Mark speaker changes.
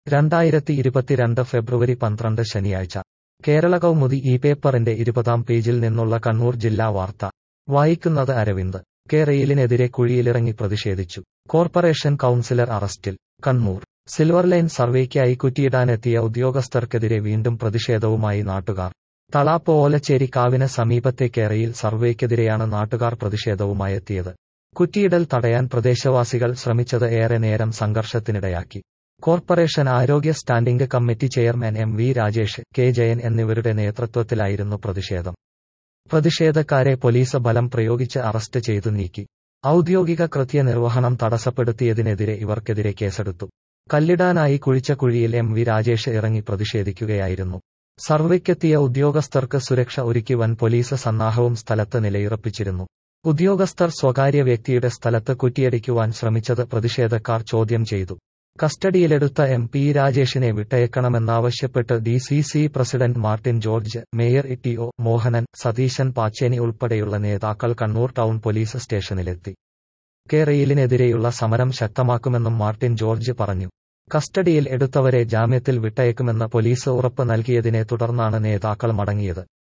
Speaker 1: രണ്ടായിരത്തി ഇരുപത്തിരണ്ട് ഫെബ്രുവരി പന്ത്രണ്ട് ശനിയാഴ്ച കേരള കൗമുദി ഈ പേപ്പറിന്റെ ഇരുപതാം പേജിൽ നിന്നുള്ള കണ്ണൂർ ജില്ലാ വാർത്ത വായിക്കുന്നത് അരവിന്ദ് കെ റെയിലിനെതിരെ കുഴിയിലിറങ്ങി പ്രതിഷേധിച്ചു കോർപ്പറേഷൻ കൗൺസിലർ അറസ്റ്റിൽ കണ്ണൂർ സിൽവർ ലൈൻ സർവേക്കായി കുറ്റിയിടാനെത്തിയ ഉദ്യോഗസ്ഥർക്കെതിരെ വീണ്ടും പ്രതിഷേധവുമായി നാട്ടുകാർ തളാപ്പ് ഓലച്ചേരി കാവിന് സമീപത്തെ കേരയിൽ സർവേക്കെതിരെയാണ് നാട്ടുകാർ പ്രതിഷേധവുമായെത്തിയത് കുറ്റിയിടൽ തടയാൻ പ്രദേശവാസികൾ ശ്രമിച്ചത് ഏറെ നേരം സംഘർഷത്തിനിടയാക്കി കോർപ്പറേഷൻ ആരോഗ്യ standing committee chairman M V Rajesh K Jayan എന്നിവരുടെ നേതൃത്വത്തിലായിരുന്നു പ്രതിഷേധം പ്രതിഷേധക്കാരെ പോലീസ് ബലം പ്രയോഗിച്ച് അറസ്റ്റ് ചെയ്തു നീക്കി ഔദ്യോഗിക കൃത്യനിർവഹണം തടസ്സപ്പെടുത്തിയതിനെതിരെ ഇവർക്കെതിരെ കേസെടുത്തു കല്ലിടാനായി കുഴിച്ച കുഴിയിൽ എം വി രാജേഷ് ഇറങ്ങി പ്രതിഷേധിക്കുകയായിരുന്നു സർവേക്കെത്തിയ ഉദ്യോഗസ്ഥർക്ക് സുരക്ഷ ഒരുക്കി വൻ പോലീസ് സന്നാഹവും സ്ഥലത്ത് നിലയുറപ്പിച്ചിരുന്നു ഉദ്യോഗസ്ഥർ സ്വകാര്യ വ്യക്തിയുടെ സ്ഥലത്ത് കുറ്റിയടിക്കുവാൻ ശ്രമിച്ചത് പ്രതിഷേധക്കാർ ചോദ്യം ചെയ്തു കസ്റ്റഡിയിലെടുത്ത എം പി രാജേഷിനെ വിട്ടയക്കണമെന്നാവശ്യപ്പെട്ട് D C C president Martin George mayor T O Mohanan Satheesan Pacheni ഉൾപ്പെടെയുള്ള നേതാക്കൾ കണ്ണൂർ ടൗൺ പോലീസ് സ്റ്റേഷനിലെത്തി കേരയിലിനെതിരെയുള്ള സമരം ശക്തമാക്കുമെന്നും മാർട്ടിൻ ജോർജ് പറഞ്ഞു കസ്റ്റഡിയിൽ എടുത്തവരെ ജാമ്യത്തിൽ വിട്ടയക്കുമെന്ന് പോലീസ് ഉറപ്പ് നൽകിയതിനെ തുടർന്നാണ് നേതാക്കൾ മടങ്ങിയത്